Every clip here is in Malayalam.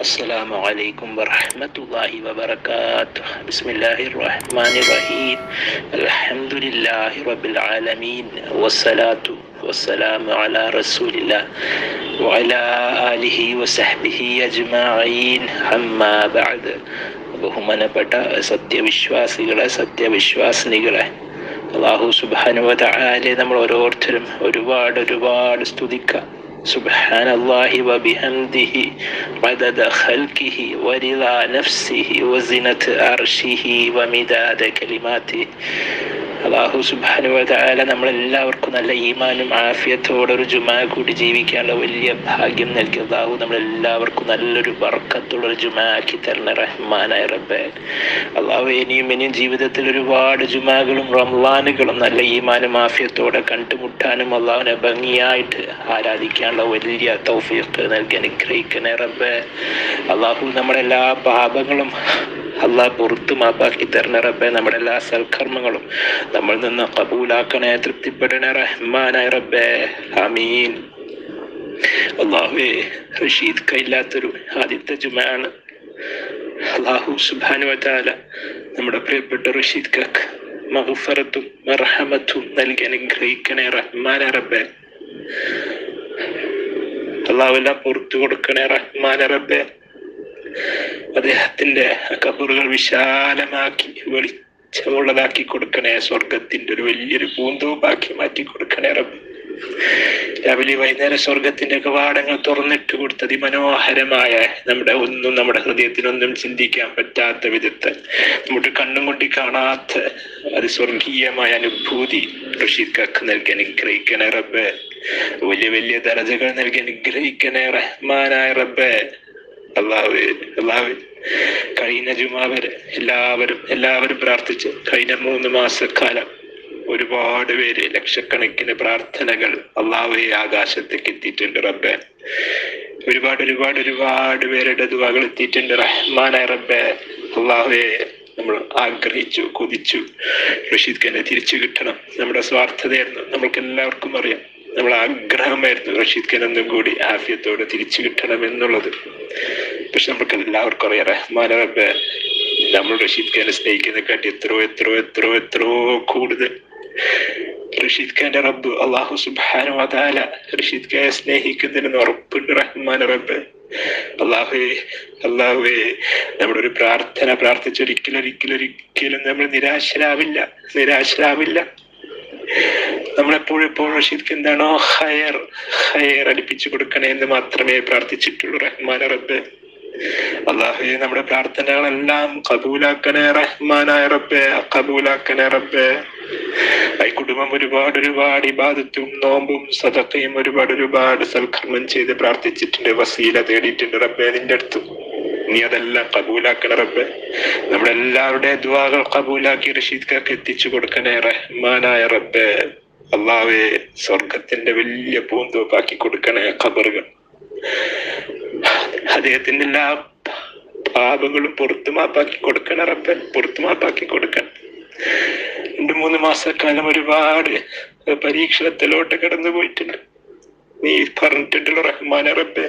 السلام عليكم ورحمة الله وبركاته بسم الله الرحمن الرحيم الحمد لله رب العالمين والصلاة والسلام على رسول الله وعلى آله وصحبه أجمعين أما بعد ബഹുമാനപ്പെട്ട സത്യവിശ്വാസികളെ സത്യവിശ്വാസിനികളെ അള്ളാഹു സുബാനുവതാലെ നമ്മൾ ഓരോരുത്തരും ഒരുപാട് ഒരുപാട് സ്തുതിക്കാം سبحان الله وبحمده عدد خلقه ورضا نفسه وزنة عرشه ومداد كلماته അള്ളാഹു സുബാനുവതാല നമ്മളെല്ലാവർക്കും നല്ല ഈമാനും ആഫിയത്തോടെ ഒരു ജുമാ കൂടി ജീവിക്കാനുള്ള വലിയ ഭാഗ്യം നൽകി അള്ളാഹു നമ്മളെല്ലാവർക്കും നല്ലൊരു വർക്കത്തുള്ള ഒരു ജുമാ ആക്കി തരണ റഹ്മാനായ റബ്ബെ അള്ളാഹു ഇനിയും ഇനിയും ജീവിതത്തിൽ ഒരുപാട് ജുമാകളും റംലാനുകളും നല്ല ഈമാനും ആഫിയത്തോടെ കണ്ടുമുട്ടാനും അള്ളാഹുവിനെ ഭംഗിയായിട്ട് ആരാധിക്കാനുള്ള വലിയ തൗഫീഖ് നൽകി അനുഗ്രഹിക്കണേ റബ്ബെ അള്ളാഹു നമ്മുടെ എല്ലാ പാപങ്ങളും അള്ളാഹ് പുറത്തു മാപ്പാക്കി തരണ റബ്ബെ നമ്മുടെ എല്ലാ സൽക്കർമ്മങ്ങളും നമ്മൾ നിന്ന് കബൂലാക്കണേ തൃപ്തിപ്പെടണേ റഹ്മാനായ റബ്ബെ അമീൻ അള്ളാഹുവേ റഷീദ് കയില്ലാത്തൊരു ആദ്യത്തെ ജുമാണ് അള്ളാഹു സുബാനു വതാല നമ്മുടെ പ്രിയപ്പെട്ട റഷീദ് കക്ക് മഹഫറത്തും മർഹമത്തും നൽകി അനുഗ്രഹിക്കണേ റഹ്മാന റബ്ബെ അള്ളാഹു എല്ലാം പുറത്തു കൊടുക്കണേ റഹ്മാന റബ്ബെ അദ്ദേഹത്തിന്റെ കബറുകൾ വിശാലമാക്കി വെളിച്ചമുള്ളതാക്കി കൊടുക്കണേ സ്വർഗത്തിന്റെ ഒരു വലിയൊരു പൂന്തോപ്പാക്കി മാറ്റി കൊടുക്കണേ റബ്ബ് രാവിലെ വൈകുന്നേരം സ്വർഗത്തിന്റെ കവാടങ്ങൾ തുറന്നിട്ട് കൊടുത്ത അതിമനോഹരമായ നമ്മുടെ ഒന്നും നമ്മുടെ ഹൃദയത്തിനൊന്നും ചിന്തിക്കാൻ പറ്റാത്ത വിധത്തിൽ നമ്മുടെ കണ്ണും കൊണ്ടി കാണാത്ത അത് സ്വർഗീയമായ അനുഭൂതി റഷീദ് കക്ക് നൽകി അനുഗ്രഹിക്കണേ റബ്ബെ വലിയ വലിയ ദരജകൾ നൽകി അനുഗ്രഹിക്കണേ റഹ്മാനായ റബ്ബെ അള്ളാഹുവേ അള്ളാഹുവേ കഴിഞ്ഞ ജുമാ വരെ എല്ലാവരും എല്ലാവരും പ്രാർത്ഥിച്ച് കഴിഞ്ഞ മൂന്ന് മാസക്കാലം ഒരുപാട് പേര് ലക്ഷക്കണക്കിന് പ്രാർത്ഥനകൾ അള്ളാഹുവെ ആകാശത്തേക്ക് എത്തിയിട്ടുണ്ട് റബ്ബെ ഒരുപാട് ഒരുപാട് ഒരുപാട് പേരുടെ ദുവാകൾ എത്തിയിട്ടുണ്ട് റഹ്മാനായ റബ്ബെ അള്ളാഹുവെ നമ്മൾ ആഗ്രഹിച്ചു കൊതിച്ചു റഷീദ് ഖാനെ തിരിച്ചു കിട്ടണം നമ്മുടെ സ്വാർത്ഥതയായിരുന്നു നമ്മൾക്ക് എല്ലാവർക്കും അറിയാം നമ്മൾ ആഗ്രഹമായിരുന്നു റഷീദ് ഖാൻ ഒന്നും കൂടി ആഫിയത്തോടെ തിരിച്ചു കിട്ടണം എന്നുള്ളത് പക്ഷെ നമുക്ക് എല്ലാവർക്കും അറിയാം റഹ്മാൻ റബ്ബെ നമ്മൾ റഷീദ് ഖാനെ സ്നേഹിക്കുന്നതിനെക്കാട്ടി എത്രയോ എത്രയോ എത്രയോ എത്രയോ കൂടുതൽ റഷീദ് ഖാന്റെ റബ്ബ് അള്ളാഹു സുബാനു അതാല റഷീദ് ഖാനെ സ്നേഹിക്കുന്നതിന് ഉറപ്പുണ്ട് റഹ്മാൻ റബ്ബെ അള്ളാഹുവേ അള്ളാഹുവേ നമ്മുടെ ഒരു പ്രാർത്ഥന പ്രാർത്ഥിച്ചൊരിക്കലും ഒരിക്കലും ഒരിക്കലും നമ്മൾ നിരാശരാവില്ല നിരാശരാവില്ല നമ്മളെപ്പോഴും എപ്പോഴും റഷീദ്ക്ക് എന്താണോ ഹയർ ഹയർ അടുപ്പിച്ചു കൊടുക്കണേ എന്ന് മാത്രമേ പ്രാർത്ഥിച്ചിട്ടുള്ളൂ റഹ്മാൻ റബ്ബെ അള്ളാഹുയെ നമ്മുടെ പ്രാർത്ഥനകളെല്ലാം കബൂലാക്കണേ റഹ്മാനായ റബ്ബെ കബൂലാക്കണേ റബ്ബെ ഈ കുടുംബം ഒരുപാട് ഒരുപാട് ഇബാദത്തും നോമ്പും സദക്കയും ഒരുപാട് ഒരുപാട് സൽക്കർമ്മം ചെയ്ത് പ്രാർത്ഥിച്ചിട്ടുണ്ട് വസീല തേടിയിട്ടുണ്ട് റബ്ബെ നിന്റെ അടുത്ത് നീ അതെല്ലാം കബൂലാക്കണ റബ്ബെ നമ്മുടെ എല്ലാവരുടെ ദ്വാകൾ കബൂലാക്കി റഷീദ്ക്കൊക്കെ എത്തിച്ചു കൊടുക്കണേ റഹ്മാനായ റബ്ബെ അള്ളാഹുവെ സ്വർഗത്തിന്റെ വലിയ പൂന്തോപ്പാക്കി കൊടുക്കണേ ഖബറുകൾ അദ്ദേഹത്തിന്റെ എല്ലാ പാപങ്ങളും പുറത്തു മാപ്പാക്കി കൊടുക്കണം റബ്ബെ പുറത്തു മാപ്പാക്കി കൊടുക്കണം രണ്ട് മൂന്ന് മാസക്കാലം ഒരുപാട് പരീക്ഷണത്തിലോട്ട് കടന്നു പോയിട്ടുണ്ട് നീ പറഞ്ഞിട്ടുണ്ടല്ലോ റഹ്മാൻ റബ്ബെ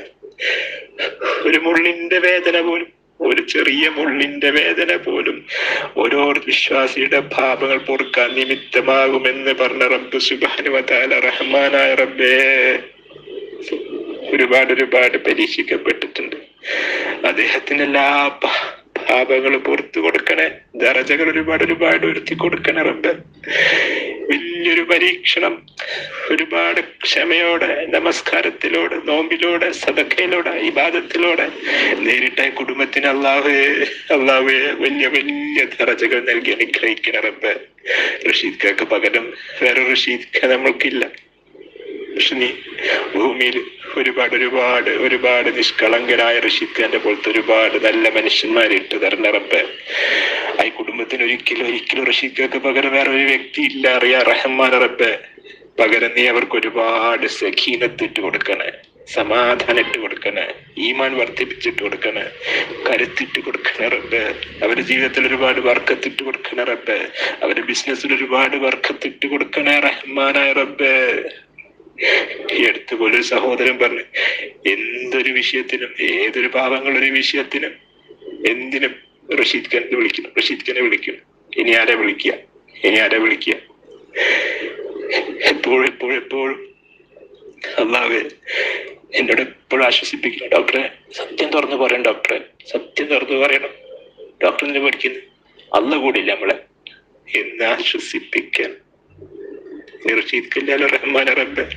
ഒരു മുള്ളിന്റെ വേദന പോലും ഒരു ചെറിയ മുള്ളിന്റെ വേദന പോലും ഓരോ വിശ്വാസിയുടെ പാപങ്ങൾ പൊറുക്കാൻ നിമിത്തമാകുമെന്ന് പറഞ്ഞ റബ്ബ് സുബാനുവതാല റഹ്മാനായ റബ്ബേ ഒരുപാട് ഒരുപാട് പരീക്ഷിക്കപ്പെട്ടിട്ടുണ്ട് അദ്ദേഹത്തിന് എല്ലാ പാപങ്ങളും പുറത്തു കൊടുക്കണേ ദറജകൾ ഒരുപാട് ഒരുപാട് ഉയർത്തി കൊടുക്കണേ റബ്ബ് വലിയൊരു പരീക്ഷണം ഒരുപാട് ക്ഷമയോടെ നമസ്കാരത്തിലൂടെ നോമ്പിലൂടെ സദക്കയിലൂടെ ഇബാദത്തിലൂടെ നേരിട്ട കുടുംബത്തിന് അള്ളാഹുവേ അള്ളാഹുവേ വലിയ വലിയ ദറജകൾ നൽകി അനുഗ്രഹിക്കണ റബ്ബ് റഷീദ് ഖാക്ക് പകരം വേറെ റഷീദ് ഖാ നമ്മൾക്കില്ല പക്ഷെ നീ ഭൂമിയിൽ ഒരുപാട് ഒരുപാട് ഒരുപാട് നിഷ്കളങ്കരായ റഷീദ് ഖാന്റെ പോലത്തെ ഒരുപാട് നല്ല മനുഷ്യന്മാരെ ഇട്ട് തരണ റബ്ബ് ആ കുടുംബത്തിന് ഒരിക്കലും ഒരിക്കലും റഷീദ് ഖാക്ക് പകരം വേറെ ഒരു വ്യക്തി ഇല്ല അറിയാ റഹ്മാൻ റബ്ബ് പകരം നീ അവർക്ക് ഒരുപാട് സഖീനത്ത് ഇട്ട് കൊടുക്കണേ സമാധാനം ഇട്ട് കൊടുക്കണേ ഈമാൻ വർദ്ധിപ്പിച്ചിട്ട് കൊടുക്കണേ കരുത്തിട്ട് കൊടുക്കണേ റബ്ബ് അവരുടെ ജീവിതത്തിൽ ഒരുപാട് വർക്കത്തിട്ട് കൊടുക്കണേ റബ്ബ് അവരുടെ ബിസിനസ്സിൽ ഒരുപാട് വർക്കത്തിട്ട് കൊടുക്കണേ റഹ്മാനായ റബ്ബ് ഈ അടുത്ത് പോലെ ഒരു സഹോദരൻ പറഞ്ഞു എന്തൊരു വിഷയത്തിനും ഏതൊരു പാവങ്ങളൊരു വിഷയത്തിനും എന്തിനും റഷീദ് ഖാൻ വിളിക്കണം റഷീദ് ഖാനെ വിളിക്കണം ഇനി ആരെ വിളിക്കുക ഇനി ആരെ വിളിക്കുക എപ്പോഴും എപ്പോഴും എപ്പോഴും അള്ളാഹ് എന്നോട് എപ്പോഴും ആശ്വസിപ്പിക്കണം ഡോക്ടറെ സത്യം തുറന്ന് പറയണം ഡോക്ടറെ സത്യം തുറന്ന് പറയണം ഡോക്ടർ എന്തിനു പഠിക്കുന്നു അല്ല കൂടില്ല നമ്മളെ എന്ന് ആശ്വസിപ്പിക്കാൻ റഷീദ് കല്ലാലോ റഹ്മാൻ റബ്ബെ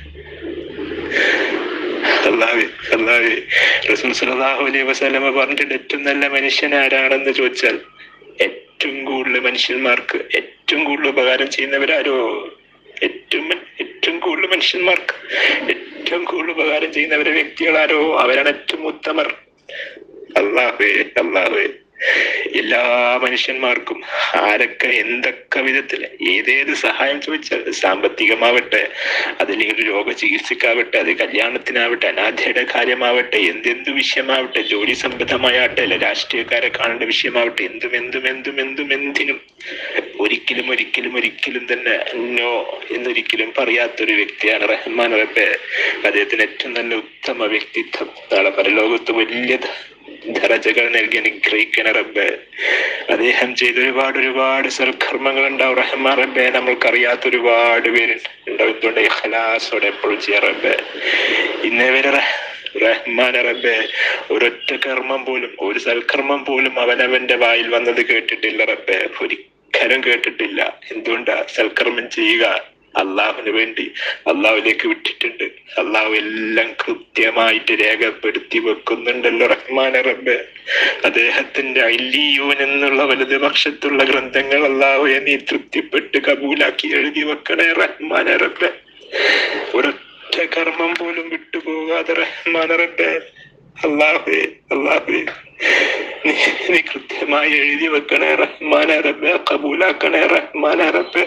അല്ലാഹ് അല്ലാഹ് റസൂൽ സല്ലല്ലാഹു അലൈഹി വസല്ലമ പറഞ്ഞിട്ടുണ്ട് ഏറ്റവും നല്ല മനുഷ്യൻ ആരാണെന്ന് ചോദിച്ചാൽ ഏറ്റവും കൂടുതൽ മനുഷ്യന്മാർക്ക് ഏറ്റവും കൂടുതൽ ഉപകാരം ചെയ്യുന്നവരാരോ ഏറ്റവും മൻ- ഏറ്റവും കൂടുതൽ മനുഷ്യന്മാർക്ക് ഏറ്റവും കൂടുതൽ ഉപകാരം ചെയ്യുന്നവരെ വ്യക്തികളാരോ അവരാണ് ഏറ്റവും ഉത്തമർ അള്ളാഹുവേ അള്ളാഹുവേ എല്ലാ മനുഷ്യന്മാർക്കും ആരൊക്കെ എന്തൊക്കെ വിധത്തിൽ ഏതേത് സഹായം ചോദിച്ചാൽ സാമ്പത്തികമാവട്ടെ അതല്ലെങ്കിൽ ഒരു രോഗ ചികിത്സക്കാവട്ടെ അത് കല്യാണത്തിനാവട്ടെ അനാഥയുടെ കാര്യമാവട്ടെ എന്തെന്ത് വിഷയമാവട്ടെ ജോലി സംബന്ധമായാട്ടെ അല്ല രാഷ്ട്രീയക്കാരെ കാണേണ്ട വിഷയമാവട്ടെ എന്തും എന്തും എന്തും എന്തും എന്തിനും ഒരിക്കലും ഒരിക്കലും ഒരിക്കലും തന്നെ നോ എന്നൊരിക്കലും പറയാത്തൊരു വ്യക്തിയാണ് റഹ്മാൻ റബ്ബെ അദ്ദേഹത്തിന് ഏറ്റവും നല്ല ഉത്തമ വ്യക്തിത്വം നാളെ പരലോകത്ത് വലിയ ധ- ധരജകൾ നൽകി അനുഗ്രഹിക്കണ റബ്ബെ അദ്ദേഹം ചെയ്ത ഒരുപാട് ഒരുപാട് സൽക്കർമ്മങ്ങൾ ഉണ്ടാവും റഹ്മാൻ റബ്ബെ നമ്മൾക്കറിയാത്ത ഒരുപാട് പേരുണ്ട് ഉണ്ടാവും എന്തുകൊണ്ട് ഇഖ്ലാസോടെ എപ്പോഴും ചെയ്യാം റബ്ബെ ഇന്നേ വരെ റഹ്- റഹ്മാൻ റബ്ബെ ഒരൊറ്റ കർമ്മം പോലും ഒരു സൽക്കർമ്മം പോലും അവനവന്റെ വായിൽ വന്നത് കേട്ടിട്ടില്ല റബ്ബെ ഒരിക്കലും കേട്ടിട്ടില്ല എന്തുകൊണ്ടാ സൽക്കർമ്മം ചെയ്യുക അള്ളാഹുവിന് വേണ്ടി അള്ളാഹുവിലേക്ക് വിട്ടിട്ടുണ്ട് അള്ളാഹു എല്ലാം കൃത്യമായിട്ട് രേഖപ്പെടുത്തി വെക്കുന്നുണ്ടല്ലോ റഹ്മാൻ റബ്ബെ അദ്ദേഹത്തിന്റെ അല്ലിയൂൻ എന്നുള്ള വലത് പക്ഷത്തുള്ള ഗ്രന്ഥങ്ങൾ അള്ളാഹുയെ നീ തൃപ്തിപ്പെട്ട് കബൂലാക്കി എഴുതി വെക്കണേ റഹ്മാൻ റബ്ബെ ഒരൊറ്റ കർമ്മം പോലും വിട്ടുപോകാതെ റഹ്മാൻ റബ്ബെ അള്ളാഹുവേ അള്ളാഹുവേ നീ നീ കൃത്യമായി എഴുതി വെക്കണേ റഹ്മാൻ റബ്ബെ കബൂലാക്കണേ റഹ്മാൻ റബ്ബെ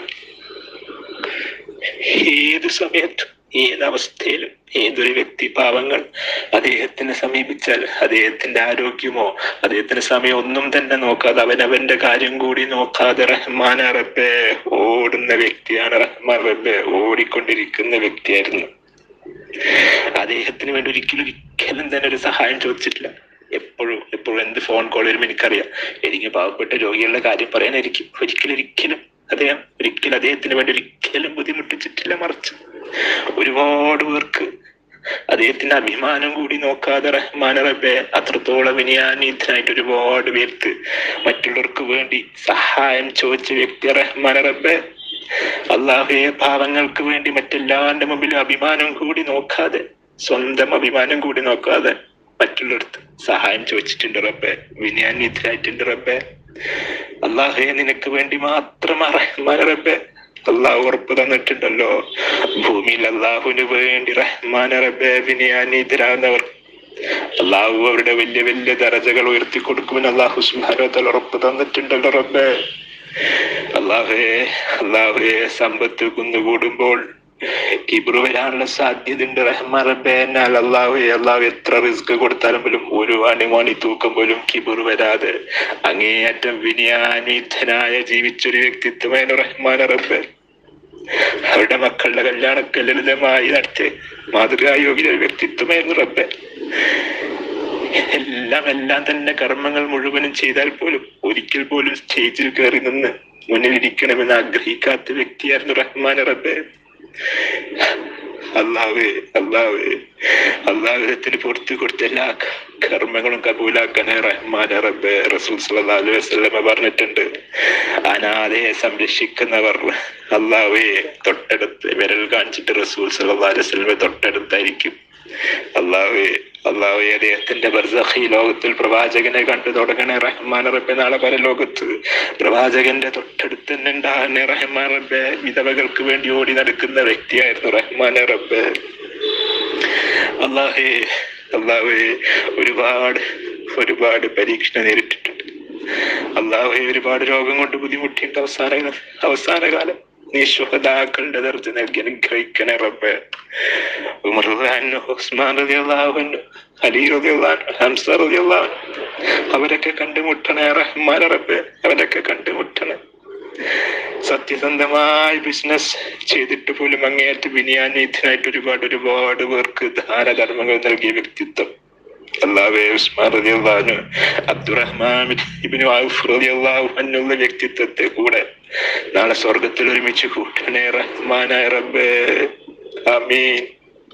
ഏത് സമയത്തും ഏതവസ്ഥയിലും ഏതൊരു വ്യക്തി പാവങ്ങൾ അദ്ദേഹത്തിനെ സമീപിച്ചാൽ അദ്ദേഹത്തിന്റെ ആരോഗ്യമോ അദ്ദേഹത്തിന്റെ സമയം ഒന്നും തന്നെ നോക്കാതെ അവനവന്റെ കാര്യം കൂടി നോക്കാതെ റഹ്മാൻ റബ്ബെ ഓടുന്ന വ്യക്തിയാണ് റഹ്മാൻ റബ്ബെ ഓടിക്കൊണ്ടിരിക്കുന്ന വ്യക്തിയായിരുന്നു അദ്ദേഹത്തിന് വേണ്ടി ഒരിക്കലും ഒരിക്കലും തന്നെ ഒരു സഹായം ചോദിച്ചിട്ടില്ല എപ്പോഴും എപ്പോഴും എന്ത് ഫോൺ കോൾ വരുമ്പോൾ എനിക്കറിയാം എനിക്ക് പാവപ്പെട്ട രോഗികളുടെ കാര്യം പറയാനായിരിക്കും ഒരിക്കലും ഒരിക്കലും അദ്ദേഹം ഒരിക്കലും അദ്ദേഹത്തിന് വേണ്ടി ഒരിക്കലും ബുദ്ധിമുട്ടിച്ചിട്ടില്ല മറിച്ച് ഒരുപാട് പേർക്ക് അദ്ദേഹത്തിന്റെ അഭിമാനം കൂടി നോക്കാതെ റഹ്മാൻ റബ്ബെ അത്രത്തോളം വിനയാനീതനായിട്ട് ഒരുപാട് പേർക്ക് മറ്റുള്ളവർക്ക് വേണ്ടി സഹായം ചോദിച്ച വ്യക്തി റഹ്മാൻ റബ്ബെ അള്ളാഹുയെ പാവങ്ങൾക്ക് വേണ്ടി മറ്റെല്ലാന്റെ മുമ്പിലും അഭിമാനം കൂടി നോക്കാതെ സ്വന്തം അഭിമാനം കൂടി നോക്കാതെ മറ്റുള്ളവർക്ക് സഹായം ചോദിച്ചിട്ടുണ്ട് റബ്ബെ വിനയാന്വിതരായിട്ടുണ്ട് റബ്ബെ അള്ളാഹുയെ നിനക്ക് വേണ്ടി മാത്രം റഹ്മാൻ റബ്ബെ അള്ളാഹു ഉറപ്പ് തന്നിട്ടുണ്ടല്ലോ ഭൂമിയിൽ അള്ളാഹുവിന് വേണ്ടി റഹ്മാൻ റബ്ബെ വിനയാന്വിതരാകുന്നവർ അള്ളാഹു അവരുടെ വലിയ വലിയ ദരജകൾ ഉയർത്തി കൊടുക്കുമെന്ന് അള്ളാഹു സുബാനോത്തൽ ഉറപ്പ് തന്നിട്ടുണ്ടല്ലോ റബ്ബെ അള്ളാഹുവെ അള്ളാഹുവെ സമ്പത്ത് കുന്നുകൂടുമ്പോൾ കിബിറു വരാനുള്ള സാധ്യത ഉണ്ട് റഹ്മാൻ റബ്ബെ എന്നാൽ അള്ളാഹുവെ അള്ളാഹു എത്ര റിസ്ക് കൊടുത്താലും പോലും ഒരു അണിമണി തൂക്കം പോലും കിബിറു വരാതെ അങ്ങേയറ്റം വിനയാനീതനായ ജീവിച്ചൊരു വ്യക്തിത്വമായിരുന്നു റഹ്മാൻ റബ്ബെ അവരുടെ മക്കളുടെ കല്യാണമൊക്കെ ലളിതമായി നടത്തിയ മാതൃകായോഗ്യ ഒരു വ്യക്തിത്വമായിരുന്നു റബ്ബെ എല്ലാം എല്ലാം തന്നെ കർമ്മങ്ങൾ മുഴുവനും ചെയ്താൽ പോലും ഒരിക്കൽ പോലും സ്റ്റേജിൽ കയറി നിന്ന് മുന്നിലിരിക്കണമെന്ന് ആഗ്രഹിക്കാത്ത വ്യക്തിയായിരുന്നു റഹ്മാൻ റബ്ബെ അള്ളാഹുവേ അള്ളാഹുവേ അള്ളാഹുരത്തിന് പുറത്തു കൊടുത്ത എല്ലാ കർമ്മങ്ങളും കബൂലാക്കണേ റഹ്മാൻ റബ്ബെ റസൂൽ സല്ലല്ലാഹു അലൈഹി വസല്ലമ പറഞ്ഞിട്ടുണ്ട് അനാഥയെ സംരക്ഷിക്കുന്നവർ അള്ളാഹുവേ തൊട്ടടുത്ത് വിരൽ കാണിച്ചിട്ട് റസൂൽ സല്ലല്ലാഹു അലൈഹി വസല്ലമ തൊട്ടടുത്തായിരിക്കും അള്ളാഹുവേ അള്ളാഹുവെ അദ്ദേഹത്തിന്റെ ബർസഖി ലോകത്തിൽ പ്രവാചകനെ കണ്ടു തുടങ്ങണേ റഹ്മാൻ റബ്ബെ നാളെ പല ലോകത്ത് പ്രവാചകന്റെ തൊട്ടടുത്ത് തന്നെ ഉണ്ടാകണേ റഹ്മാൻ റബ്ബെ വിധവകൾക്ക് വേണ്ടി ഓടി നടക്കുന്ന വ്യക്തിയായിരുന്നു റഹ്മാൻ റബ്ബെ അള്ളാഹേ അള്ളാഹുവെ ഒരുപാട് ഒരുപാട് പരീക്ഷണം നേരിട്ടിട്ടുണ്ട് അള്ളാഹുവെ ഒരുപാട് രോഗം കൊണ്ട് ബുദ്ധിമുട്ടിയിട്ട് അവസാന അവസാന കാലം നീ ശുഹദാക്കളുടെ ദർജ നൽകി അനുഗ്രഹിക്കണേ റബ്ബെ ഉമർ റളിയല്ലാഹു അൻഹു, ഉസ്മാൻ റളിയല്ലാഹു അൻഹു, അലി റളിയല്ലാഹു അൻഹു, ഹംസ റളിയല്ലാഹു അൻഹു, അവരൊക്കെ കണ്ടുമുട്ടണേ റഹ്മാൻ റബ്ബെ അവരൊക്കെ കണ്ടുമുട്ടണേ സത്യസന്ധമായി ബിസിനസ് ചെയ്തിട്ട് പോലും അങ്ങേയറ്റ് വിനിയാനീതനായിട്ട് ഒരുപാട് ഒരുപാട് പേർക്ക് ദാനധർമ്മങ്ങൾ നൽകിയ വ്യക്തിത്വം അള്ളാഹുവേ ഉസ്മാൻ റളിയല്ലാഹു അബ്ദുറഹ്മാൻ ഇബ്നു ഔഫ് റളിയല്ലാഹു അൻഹുള്ള വ്യക്തിത്വത്തെ കൂടെ നാളെ സ്വർഗത്തിൽ ഒരുമിച്ച് കൂട്ടണേ റഹ്മാനായ റബ്ബേ ആമീൻ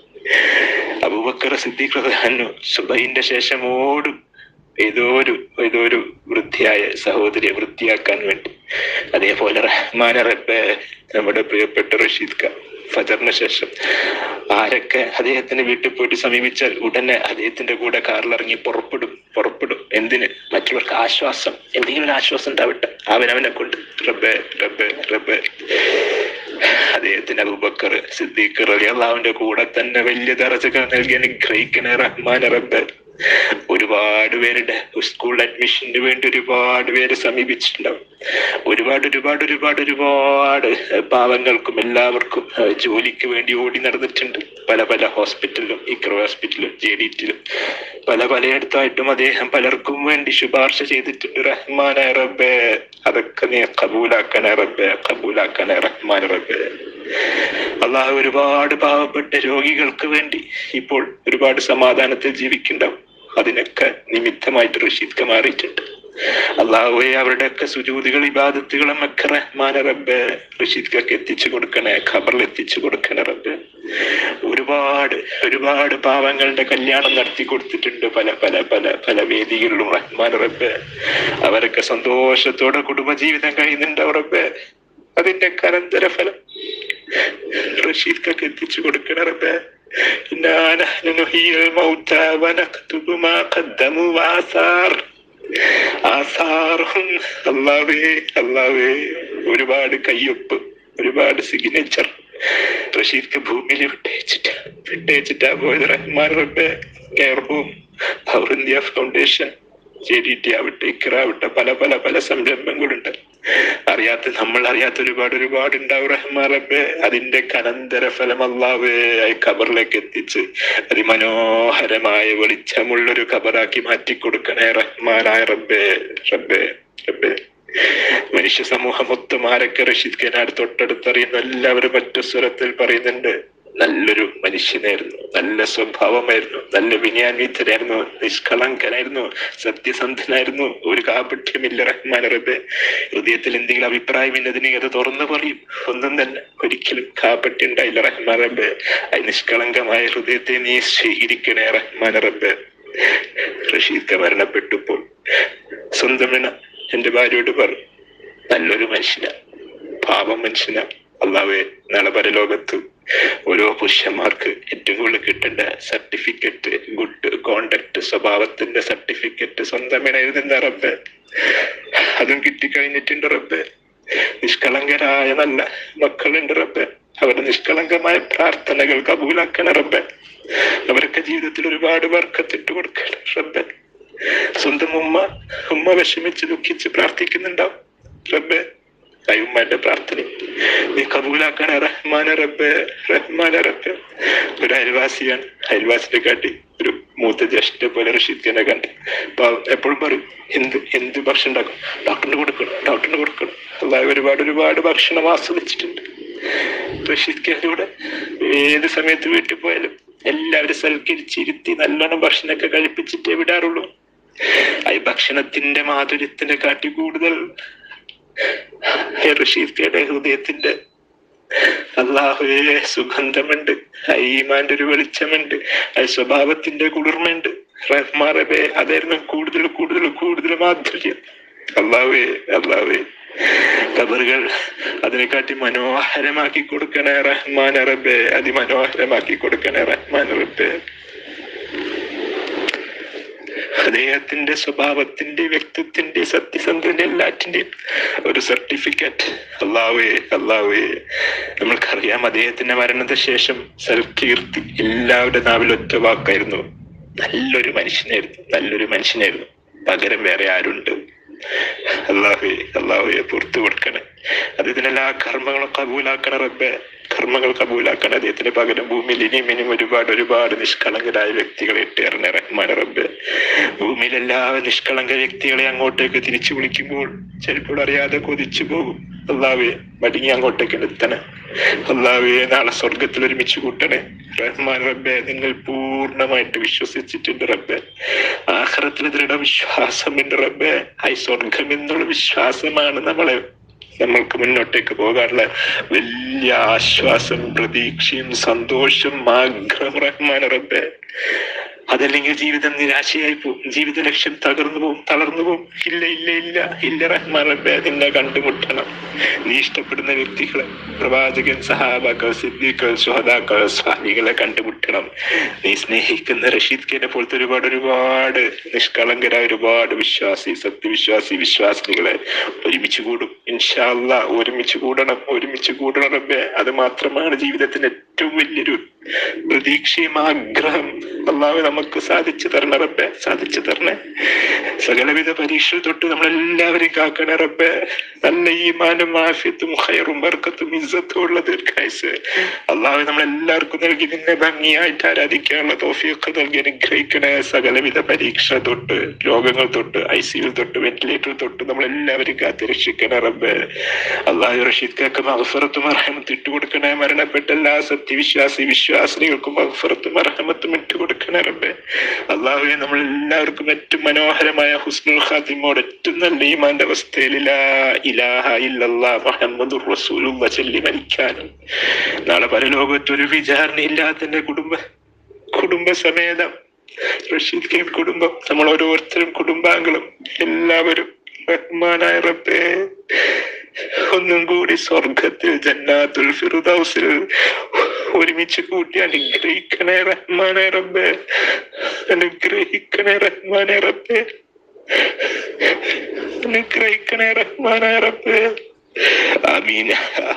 അബൂബക്കർ സിദ്ദീഖ് റളിയല്ലാഹു സുബൈന്റെ ശേഷം ഓടും ഏതോ ഒരു ഏതോ ഒരു വൃത്തിയായ സഹോദരിയെ വൃത്തിയാക്കാൻ വേണ്ടി അതേപോലെ റഹ്മാൻ റബ്ബെ നമ്മുടെ പ്രിയപ്പെട്ട റഷീദ് ഖാൻ ഫജറിന് ശേഷം ആരൊക്കെ അദ്ദേഹത്തിന്റെ വീട്ടിൽ പോയിട്ട് സമീപിച്ചാൽ ഉടനെ അദ്ദേഹത്തിന്റെ കൂടെ കാറിലിറങ്ങി പുറപ്പെടും പുറപ്പെടും എന്തിന് മറ്റുള്ളവർക്ക് ആശ്വാസം എന്തെങ്കിലും ഒരു ആശ്വാസം ഉണ്ടാവട്ടെ അവനവനെ കൊണ്ട് റബ്ബെ റബ്ബെ റബ്ബെ അദ്ദേഹത്തിന് അബൂബക്കർ സിദ്ദീഖ് റളിയല്ലാഹുവിന്റെ കൂടെ തന്നെ വലിയ ദർജകൾ നൽകി അനുഗ്രഹിക്കണേ റഹ്മാൻ റബ്ബെ ഒരുപാട് പേരുടെ സ്കൂൾ അഡ്മിഷന് വേണ്ടി ഒരുപാട് പേര് സമീപിച്ചിട്ടുണ്ടാവും ഒരുപാട് ഒരുപാട് ഒരുപാട് ഒരുപാട് പാവങ്ങൾക്കും എല്ലാവർക്കും ഏഹ്, ജോലിക്ക് വേണ്ടി ഓടി നടന്നിട്ടുണ്ട് പല പല ഹോസ്പിറ്റലിലും ഇക്രോ ഹോസ്പിറ്റലും ജെ ഡി ടിയിലും പല പലയിടത്തായിട്ടും അദ്ദേഹം പലർക്കും വേണ്ടി ശുപാർശ ചെയ്തിട്ടുണ്ട് റഹ്മാനായ റബ്ബേ അതൊക്കെ നീ കബൂലാക്കണേ റബ്ബേ കബൂലാക്കണേ റഹ്മാൻ റബ്ബേ അള്ളാഹു ഒരുപാട് പാവപ്പെട്ട രോഗികൾക്ക് വേണ്ടി ഇപ്പോൾ ഒരുപാട് സമാധാനത്തിൽ ജീവിക്കുന്നുണ്ടാവും അതിനൊക്കെ നിമിത്തമായിട്ട് റഷീദ് മാറിയിട്ടുണ്ട് അള്ളാഹുവെ അവരുടെയൊക്കെ സുജൂതികൾ ഇബാദത്തുകളും ഒക്കെ റഹ്മാന റബ്ബ് റഷീദ്ക്കൊക്കെ എത്തിച്ചു കൊടുക്കണേ ഖബറിൽ എത്തിച്ചു കൊടുക്കണേ റബ്ബ് ഒരുപാട് ഒരുപാട് പാവങ്ങളുടെ കല്യാണം നടത്തി കൊടുത്തിട്ടുണ്ട് പല പല പല പല വേദികളിലും റഹ്മാൻ റബ്ബ് അവരൊക്കെ സന്തോഷത്തോടെ കുടുംബജീവിതം കഴിയുന്നുണ്ട് റബ്ബ് അതിന്റെ അനന്തരഫലം റഷീദ്ക്കൊക്കെ എത്തിച്ചു കൊടുക്കണ റബ്ബേ إنا نحن نحيي الموتى ونكتب ما قدموا وآثار ആസാറും അല്ലാവേ അല്ലാവേ ഒരുപാട് കയ്യൊപ്പ് ഒരുപാട് സിഗ്നേച്ചർ റഷീദ്ക്ക് ഭൂമിയിൽ വിട്ടയച്ചിട്ട് വിട്ടയച്ചിട്ടാ പോയത് റഹ്മാൻ റബ്ബെ care home power India foundation J D T ആവട്ടെ ഇക്ര ആവട്ടെ പല പല പല സംരംഭങ്ങളുണ്ട് അറിയാത്ത നമ്മൾ അറിയാത്ത ഒരുപാട് ഒരുപാട് ഉണ്ടാവും റഹ്മാൻ റബ്ബെ അതിന്റെ അനന്തര ഫലം അല്ലാവേ ഖബറിലേക്ക് എത്തിച്ച് അതിമനോഹരമായ വെളിച്ചമുള്ളൊരു ഖബറാക്കി മാറ്റി കൊടുക്കണേ റഹ്മാനായ റബ്ബേ റബ്ബേ റബ്ബേ മനുഷ്യ സമൂഹം മൊത്തം ആരൊക്കെ റഷീദ് ഖാനാട് തൊട്ടടുത്തറിയുന്ന എല്ലാവരും ഒറ്റ സ്വരത്തിൽ പറയുന്നുണ്ട് നല്ലൊരു മനുഷ്യനായിരുന്നു നല്ല സ്വഭാവമായിരുന്നു നല്ല വിനയാന്വിതനായിരുന്നു നിഷ്കളങ്കനായിരുന്നു സത്യസന്ധനായിരുന്നു ഒരു കാപട്യമില്ല റഹ്മാൻ റബ്ബെ ഹൃദയത്തിൽ എന്തെങ്കിലും അഭിപ്രായം ഇന്നതിന് അത് തുറന്നു പറയും ഒന്നും തന്നെ ഒരിക്കലും കാപട്യം ഉണ്ടായില്ല റഹ്മാൻ റബ്ബെ അത് നിഷ്കളങ്കമായ ഹൃദയത്തെ നീ സ്വീകരിക്കണേ റഹ്മാൻ റബ്ബെ റഷീദ് മരണപ്പെട്ടപ്പോൾ സ്വന്തം ഇണ എന്റെ ഭാര്യയോട് പറഞ്ഞു നല്ലൊരു മനുഷ്യനാ പാവം മനുഷ്യനാ അള്ളാവെ നാളെ പരലോകത്ത് ഓരോ പുരുഷന്മാർക്ക് ഏറ്റവും കൂടുതൽ കിട്ടേണ്ട സർട്ടിഫിക്കറ്റ് ഗുഡ് കോണ്ടക്ട് സ്വഭാവത്തിന്റെ സർട്ടിഫിക്കറ്റ് സ്വന്തം എഴുതുന്ന റബ്ബെ അതും കിട്ടിക്കഴിഞ്ഞിട്ടുണ്ട് റബ്ബെ നിഷ്കളങ്കരായ നല്ല മക്കളുണ്ട് റബ്ബെ അവരുടെ നിഷ്കളങ്കമായ പ്രാർത്ഥനകൾ കബൂലാക്കണ റബ്ബെ അവരൊക്കെ ജീവിതത്തിൽ ഒരുപാട് വർക്കത്തിട്ട് കൊടുക്കണം റബ്ബെ സ്വന്തം ഉമ്മ ഉമ്മ വിഷമിച്ച് ദുഃഖിച്ച് പ്രാർത്ഥിക്കുന്നുണ്ടാവും റബ്ബെ ആ ഉമ്മന്റെ പ്രാർത്ഥന നീ കബൂലാക്കണ റഹ്മാന റബ്ബെ റഹ്മാന റബ്ബെ ഒരു അയൽവാസിയാണ് അയൽവാസിനെ കാട്ടി ഒരു മൂത്ത ജ്യേഷ്ഠത്തെ പോലെ റഷീദ്ഖാനെ കണ്ട് അപ്പൊ എപ്പോഴും പറയും എന്ത് എന്ത് ഭക്ഷണം ഉണ്ടാക്കും ഡോക്ടറിന് കൊടുക്കണം ഡോക്ടറിന് കൊടുക്കണം അല്ലാതെ ഒരുപാട് ഒരുപാട് ഭക്ഷണം ആസ്വദിച്ചിട്ടുണ്ട് റഷീദ് ഖാനിലൂടെ ഏത് സമയത്ത് വീട്ടിൽ പോയാലും എല്ലാവരും സൽക്കരിച്ചിരുത്തി നല്ലോണം ഭക്ഷണമൊക്കെ കഴിപ്പിച്ചിട്ടേ വിടാറുള്ളൂ ആ ഈ ഭക്ഷണത്തിന്റെ മാധുര്യത്തിന്റെ കാട്ടി കൂടുതൽ റഷീദ്ക്കയുടെ ഹൃദയത്തിന്റെ അള്ളാഹുവെ സുഗന്ധമുണ്ട് ആ ഈമാന്റെ ഒരു വെളിച്ചമുണ്ട് ആ സ്വഭാവത്തിന്റെ കുളിർമയുണ്ട് റഹ്മാറബെ അതായിരുന്നു കൂടുതൽ കൂടുതൽ കൂടുതൽ മാധുര്യം അള്ളാഹുവേ അള്ളാഹുവേ കബറുകൾ അതിനെക്കാട്ടി മനോഹരമാക്കി കൊടുക്കണേ റഹ്മാൻ റബ്ബെ അതിമനോഹരമാക്കി കൊടുക്കണേ റഹ്മാൻ റബ്ബെ അദ്ദേഹത്തിന്റെ സ്വഭാവത്തിന്റെ വ്യക്തിത്വത്തിന്റെ സത്യസന്ധന്റെ എല്ലാറ്റിന്റെയും ഒരു സർട്ടിഫിക്കറ്റ് അള്ളാവേ അള്ളാവേ നമ്മൾക്കറിയാം അദ്ദേഹത്തിന്റെ മരണത്തിന് ശേഷം സൽകീർത്തി എല്ലാവരുടെ നാവിൽ ഒറ്റ വാക്കായിരുന്നു നല്ലൊരു മനുഷ്യനായിരുന്നു നല്ലൊരു മനുഷ്യനായിരുന്നു പകരം വേറെ ആരുണ്ട് അള്ളാഹുവെ അള്ളാഹുവെ പുറത്തു കൊടുക്കണേ അദ്ദേഹത്തിനെല്ലാ കർമ്മങ്ങളും കബൂലാക്കണ റബ്ബെ കർമ്മങ്ങൾ കബൂലാക്കണം അദ്ദേഹത്തിന് പകരം ഭൂമിയിൽ ഇനിയും ഇനിയും ഒരുപാട് ഒരുപാട് നിഷ്കളങ്കരായ വ്യക്തികളെ ഇട്ടേറണേ റഹ്മാൻ റബ്ബെ ഭൂമി ഭൂമിയിലെ എല്ലാ നിഷ്കളങ്ക വ്യക്തികളെ അങ്ങോട്ടേക്ക് തിരിച്ചു വിളിക്കുമ്പോൾ ചിലപ്പോൾ അറിയാതെ കൊതിച്ചു പോകും അള്ളാവെ മടങ്ങി അങ്ങോട്ടേക്ക് എത്തണേ അള്ളാവെ നാളെ സ്വർഗത്തിൽ ഒരുമിച്ച് കൂട്ടണേ റഹ്മാൻ റബ്ബെ നിങ്ങൾ പൂർണ്ണമായിട്ട് വിശ്വസിച്ചിട്ടുണ്ട് റബ്ബെ ആഹ്റത്തിൽ ദൃഢവിശ്വാസമുണ്ട് റബ്ബെ ഐ സ്വർഗം എന്നുള്ള വിശ്വാസമാണ് നമ്മളെ നമ്മൾക്ക് മുന്നോട്ടേക്ക് പോകാനുള്ള വലിയ ആശ്വാസം പ്രതീക്ഷയും സന്തോഷം ആഗ്രഹം റഹ്മാൻ റബ്ബെ അതല്ലെങ്കിൽ ജീവിതം നിരാശയായി പോകും ജീവിത ലക്ഷ്യം തകർന്നു പോകും തളർന്നു പോകും ഇല്ല ഇല്ല ഇല്ല ഇല്ല റഹ്മാൻ റബ്ബെ നിന്നെ കണ്ടുമുട്ടണം നീ ഇഷ്ടപ്പെടുന്ന വ്യക്തികളെ പ്രവാചകൻ സഹാബാക്കൾ സിദ്ദീഖ് സുഹദാക്കൾ സ്വാമികളെ കണ്ടുമുട്ടണം നീ സ്നേഹിക്കുന്ന റഷീദ് ഖാനെ പോലത്തെ ഒരുപാട് ഒരുപാട് നിഷ്കളങ്കരായ ഒരുപാട് വിശ്വാസി സത്യവിശ്വാസി വിശ്വാസികളെ ഒരുമിച്ച് കൂടും ഇൻഷാല്ല ഒരുമിച്ച് കൂടണം ഒരുമിച്ച് കൂടണം റബ്ബെ അത് മാത്രമാണ് ജീവിതത്തിന്റെ ഏറ്റവും വലിയൊരു പ്രതീക്ഷയും ആഗ്രഹം അള്ളാഹു നമുക്ക് സാധിച്ചു തരണ റബ്ബെ സാധിച്ചു തരണേ സകലവിധ പരീക്ഷ തൊട്ട് നമ്മളെല്ലാവരെയും കാക്കണേ റബ്ബെ നല്ല ഈമാനും ആഫ്യത്തും ഹയറും ബർക്കത്തും ഇസ്സത്തും ഉള്ള ദീർഘായുസ് അള്ളാഹു നമ്മളെല്ലാവർക്കും നൽകി നിന്നെ ഭംഗിയായിട്ട് ആരാധിക്കാനുള്ള തോഫിയൊക്കെ നൽകി അനുഗ്രഹിക്കണേ സകലവിധ പരീക്ഷ തൊട്ട് രോഗങ്ങൾ തൊട്ട് ഐ സിയിൽ തൊട്ട് വെന്റിലേറ്റർ തൊട്ട് നമ്മളെല്ലാവരും കാത്ത് രക്ഷിക്കണേ റബ്ബെ അള്ളാഹു റഷീദ് കാക്ക് മഹഫറത്തും അർഹമത്ത് ഇട്ടുകൊടുക്കണേ മരണപ്പെട്ട എല്ലാ സത്യവിശ്വാസി വിശ്വാസിനികൾക്കും മഹഫറത്തും അർഹമത്തും ഇട്ടുകൊടുക്കണേ റബ്ബെ അള്ളാഹുവെ നമ്മൾ എല്ലാവർക്കും ഏറ്റവും മനോഹരമായ ഹുസ്നുൽ ഖാത്തിമോട് ഏറ്റവും നല്ല ഈമാന്റെ അവസ്ഥയിൽ ലാ ഇലാഹ ഇല്ലല്ലാ മുഹമ്മദുർ റസൂലുള്ള ചൊല്ലി മരിക്കാനും നാളെ പരലോകത്ത് ഒരു വിചാരണ ഇല്ലാത്ത കുടുംബ കുടുംബസമേതം റഷീദ് ഖാൻ കുടുംബം നമ്മൾ ഓരോരുത്തരും കുടുംബാംഗങ്ങളും എല്ലാവരും റഹ്മാനായ റബ്ബേ ഒന്നും കൂടി സ്വർഗത്തിൽ ജന്നാത്തുൽ ഫിറുദൗസിൽ ഒരുമിച്ച് കൂട്ടി അനുഗ്രഹിക്കണേ റഹ്മാനെ റബ്ബേ അനുഗ്രഹിക്കണേ റഹ്മാനെ റബ്ബേ അനുഗ്രഹിക്കണേ റഹ്മാനെ റബ്ബേ ആമീൻ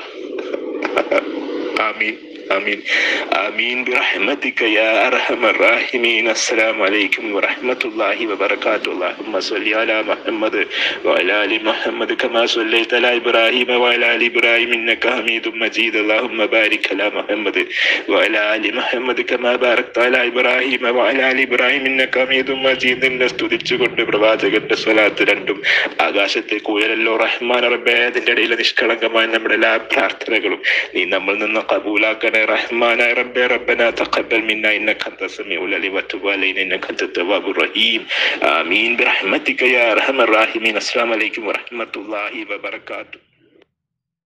ആമീൻ آمين آمين برحمتك يا أرحم الراحمين السلام عليكم ورحمة الله وبركاته اللهم صل على محمد وعلى آل محمد كما صليت على إبراهيم وعلى آل إبراهيم إنك حميد مجيد اللهم بارك على محمد وعلى آل محمد كما باركت على إبراهيم وعلى آل إبراهيم إنك حميد مجيد എന്നെ സ്തുതിച്ചുകൊണ്ട് പ്രവാചകന്റെ സ്വലാത്ത് രണ്ടും ആകാശത്തേക്ക് ഉയരല്ലോ റഹ്മാൻ റബ്ബേ അതിന്റെ ഇടയിലെ നിഷ്കളങ്കമായ നമ്മുടെ എല്ലാ പ്രാർത്ഥനകളും നീ നമ്മൾ നിന്ന് കബൂലാക്കണേ റഹ്മാനായ റബ്ബേ റബ്ബന തഖബ്ബൽ മിന്ന ഇന്നക അൻത സമീഉൽ അലീം വതുബ് അലൈന ഇന്നക അൻത തവ്വാബുർ റഹീം ആമീൻ ബിറഹ്മതിക യാ അർഹമർ റഹീമീൻ അസ്സലാമു അലൈക്കും വറഹ്മത്തുള്ളാഹി വബറകാതുഹു